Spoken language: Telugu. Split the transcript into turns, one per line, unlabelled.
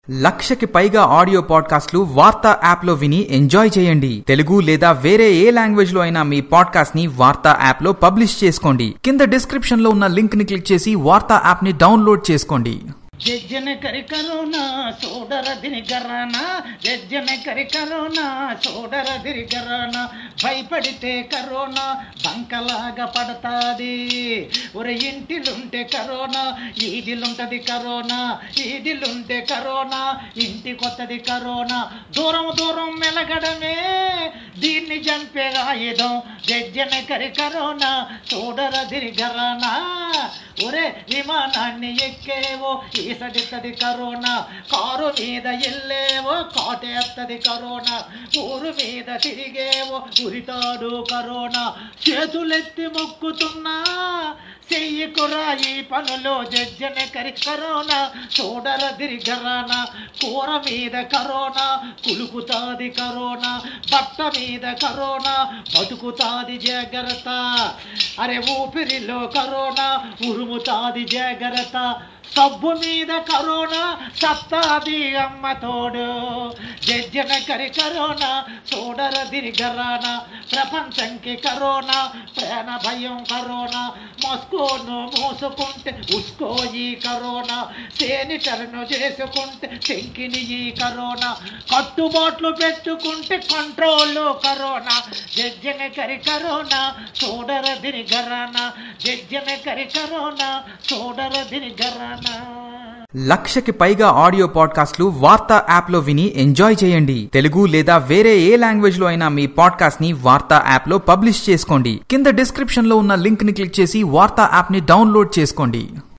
లక్షకి పైగా ఆడియో పాడ్కాస్ట్లు వార్తా యాప్ లో విని ఎంజాయ్ చేయండి తెలుగు లేదా వేరే ఏ లాంగ్వేజ్ లో అయినా మీ పాడ్కాస్ట్ ని వార్తా యాప్ లో పబ్లిష్ చేసుకోండి కింద డిస్క్రిప్షన్ లో ఉన్న లింక్ ని క్లిక్ చేసి వార్తా యాప్ ని డౌన్లోడ్ చేసుకోండి
జజ్జన కరి కరోనా సోడర దిని గరాన జజ్జన కరి కరోనా సోడర దిని గరాన భయపడితే కరోనా బంకలాగా పడతాది ఒరే ఇంటిలుంటే కరోనా ఈదిలుంటది కరోనా ఈదిలుంటే కరోనా ఇంటి కొత్తది కరోనా దూరం దూరం మెలగడమే దీన్ని చంపే ఆయుధం జజ్జన కరి కరోనా సోడర దిని గరానా ఒరే విమానాన్ని ఎక్కేవో ఈసడిత్తది కరోనా కారు మీద ఎల్లేవో కాటేత్తది కరోనా ఊరు మీద తిరిగేవో ఉరితాడు కరోనా చేతులెత్తి మొక్కుతున్నా చెయ్యకురా ఈ పనులు జజ్జన కరి కరోనా చూడర దిరిగరానా కూర మీద కరోనా కులుకుతాది కరోనా బట్ట మీద కరోనా బతుకుతాది జాగ్రత్త అరే ఊపిరిలో కరోనా ఉరుముతాది జాగ్రత్త సబ్బు మీద కరోనా సత్తాది అమ్మ తోడు జజ్జన కరి కరోనా చూడర దిరిగరానా ప్రపంచంకి కరోనా ప్రాణ భయం కరోనా మస్కోను మూసుకుంటే ఉస్కో ఈ కరోనా సేనిటర్ను చేసుకుంటే చెంకిని ఈ కరోనా కట్టుబాట్లు పెట్టుకుంటే కంట్రోల్ కరోనా జజ్జన కరి కరోనా చూడర దిరిగరానా జజ్జన కరి కరోనా చూడర దిరిగరానా
లక్షకి పైగా ఆడియో పాడ్కాస్ట్లు వార్తా యాప్ లో విని ఎంజాయ్ చేయండి తెలుగు లేదా వేరే ఏ లాంగ్వేజ్ లో అయినా మీ పాడ్కాస్ట్ ని వార్తా యాప్ లో పబ్లిష్ చేసుకోండి కింద డిస్క్రిప్షన్ లో ఉన్న లింక్ ని క్లిక్ చేసి వార్తా యాప్ ని డౌన్లోడ్ చేసుకోండి